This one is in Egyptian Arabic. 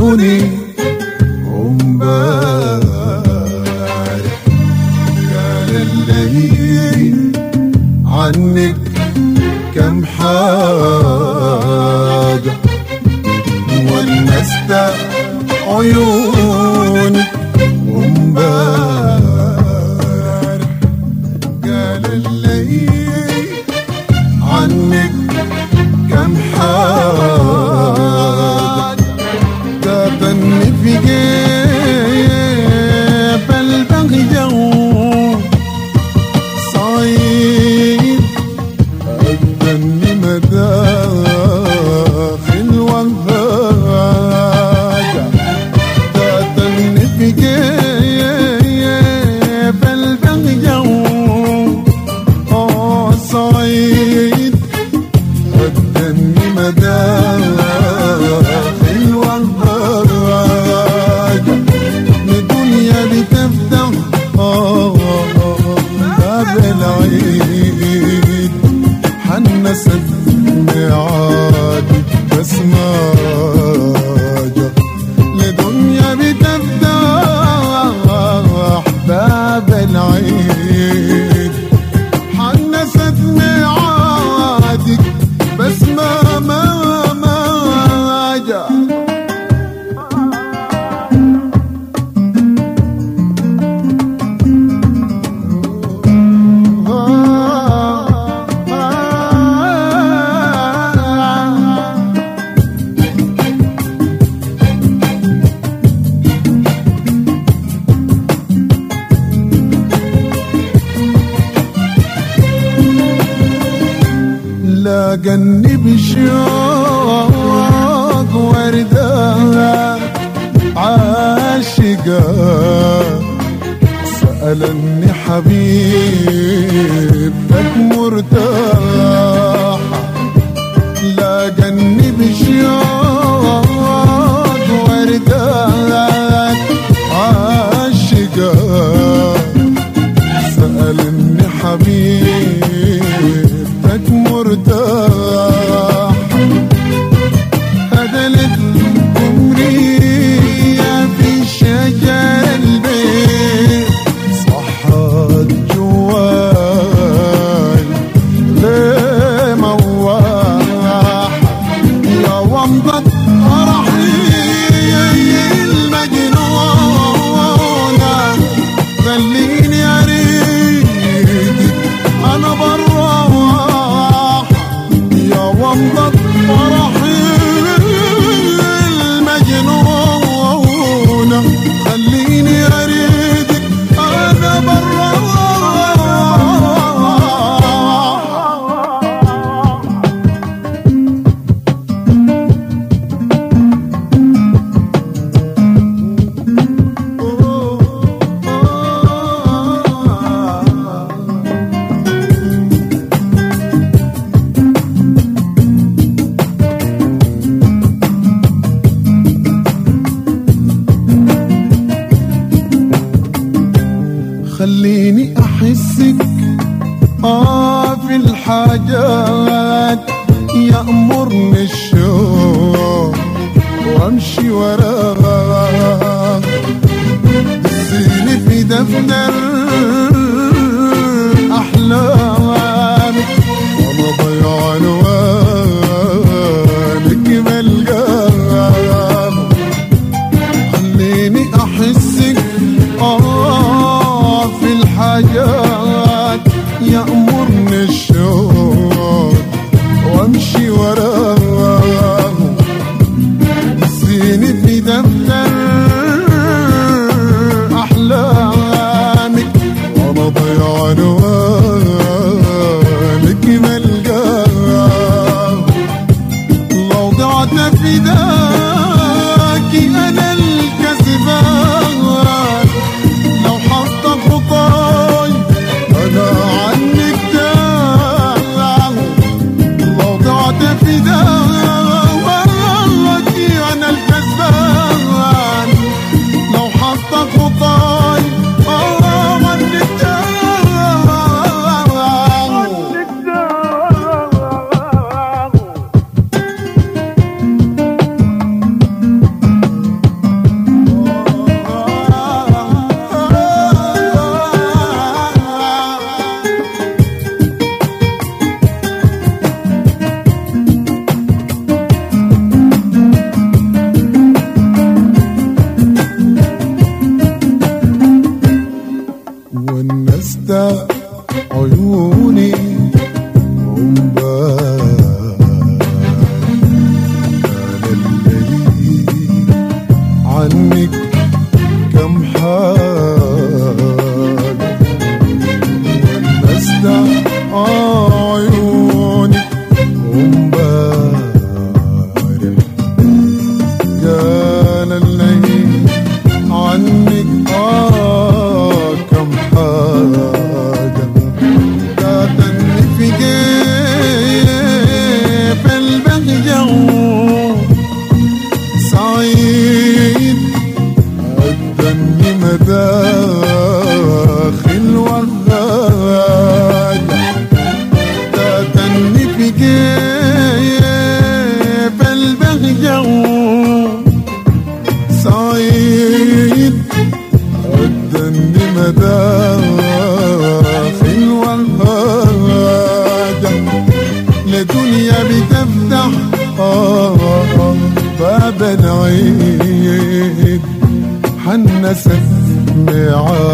عيوني امبارح قال الليل عنك كم حاجة ونست عيونك ومبارح قال الليل عنك كم حاجة تبني في جيب البغية صايد أدني مداخل وهاجة تتني في جيب البغية آه صايد أدني مداخل وهاجة الدنيا بتفتح آه باب العيد حنست ميعادي بس ما جا لدنيا بتفتح باب العيد حنست ميعادك بس ما ما ما جا لاقني بشوق وردة عاشقة سألني حبيبك مرتاح لاقني بشوق وردة عاشقة سألني حبيبك مرتاح هدلت عمري في شجر البيت صحت جواي ليه مواح يا ومضة فرحي المجنونة خليني أريدك أنا براح يا ومضة فرحي المجنونة خليني أريدك أنا براح خليني احسك اه في الحاجات يأمرني الشوق وامشي وراه دسيني في دفتر احلامك وانا ضيع عنوانك بلقاه خليني احسك اه في الحاجات يأمرني الشوق وامشي وراه نسيني في دفتر احلامك وانا ضيع عنوانك لمسة عيوني عنك كم حاجة والمسدع عيوني ومبارح قال الليل عنك آه كم حاجة تاتني في جيب البهجة سعيد أدني مداخل وغاية تاتني في جيب البهجة سعيد أدني مداخل والهاجة لدنيا بتفتح آه آه باب العيد حنست معاد